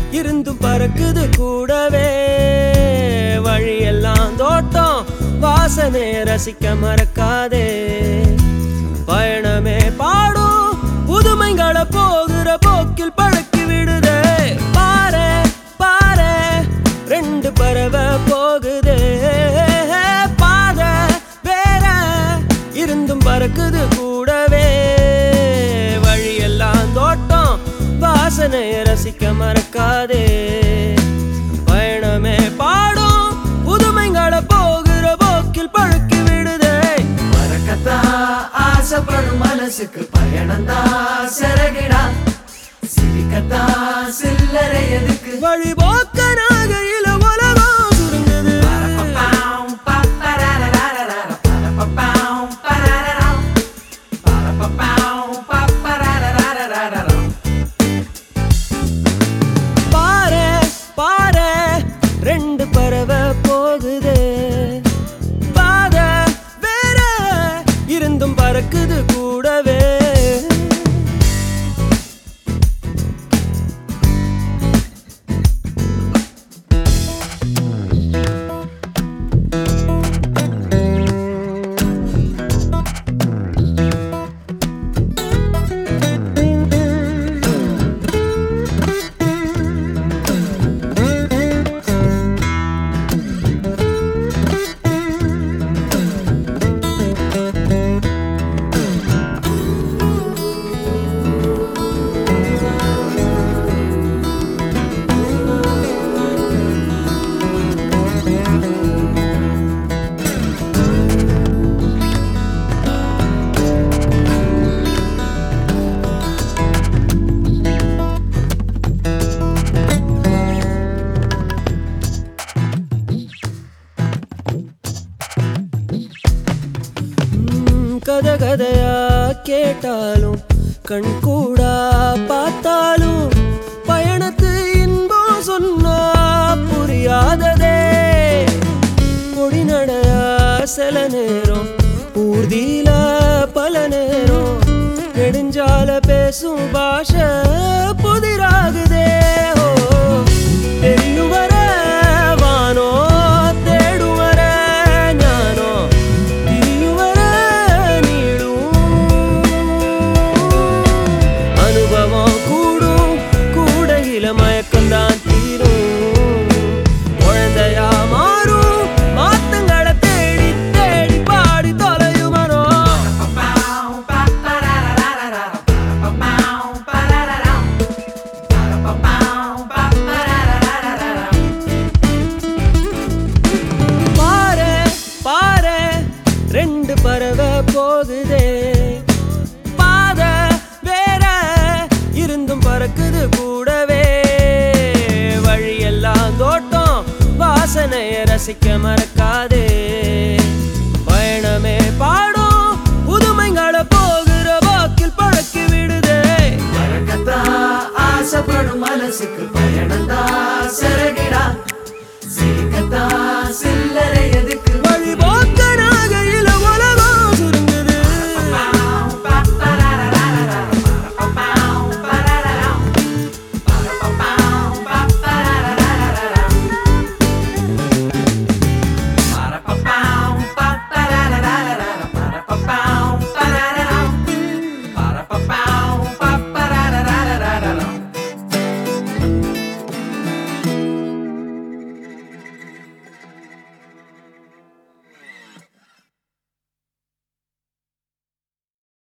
இருந்தும் பறக்குது கூடவே வழியெல்லாம் தோட்டம் வாசனை ரசிக்க மறக்காதே பயணமே பாடும் புதுமைகளை போகிற போக்கில் பழக்கி விடுதே பாரு பாரு ரெண்டு பறவை போகுதே பாத வேற இருந்தும் பறக்குது கூடவே வழியெல்லாம் தோட்டம் வாசனையை ரசிக்க மறக்காதே பயணமே பாடும் புதுமைகளை போகிற போக்கில் பழக்கி விடுதே மறக்கத்தான் ஆசைப்படும் மனசுக்கு பயணம்தான் சிறகிடா சிரிக்கத்தான் சில்லறை எதுக்கு வழிபோக்கனாக இள உலகம் சுருங்குது பரப்பப்பாம், பப்பரரரரரர, பரப்பப்பாம், பரரரம். பரப்பப்பாம், பப்பரரரரரரம். பாரு பாரு ரெண்டு பறவை போகுதே பாத வேற இருந்தும் பறக்குது கூடவே ம், கதை கதையா கேட்டாலும் கண் கூடா பார்த்தாலும் பயணத்து இன்பம் சொன்னா புரியாததே பொடி நடையா சில நேரம் ஊர்தியில பல நேரம் நெடுஞ்சால பேசும் பாஷை புதிராகுதே ஓ தெரியும் வர வானோ தேடும் வர ஞானோ திரியும் வர நீடும் அனுபவம் கூடும் கூடையில மயக்கம்தான் தீரும் குழந்தையா மாறும் மாத்தங்களை தேடி தேடி பாடி தொலையும் மனோ பரப்பப்பாம், பப்பரரரரர, பரப்பப்பாம், பரரரம். பரப்பப்பாம், பப்பரரரரரம். பாரு பாரு ரெண்டு பறவை போகுதே பாத வேற இருந்தும் பறக்குது கூடவே வழியெல்லாம் தோட்டம் வாசனையை ரசிக்க மறக்காதே பயணமே பாடும் புதுமைகளை போகிற வாக்கில் பழக்கி விடுதே மறக்கத்தான் ஆசைப்படும் மனசுக்கு பயணம்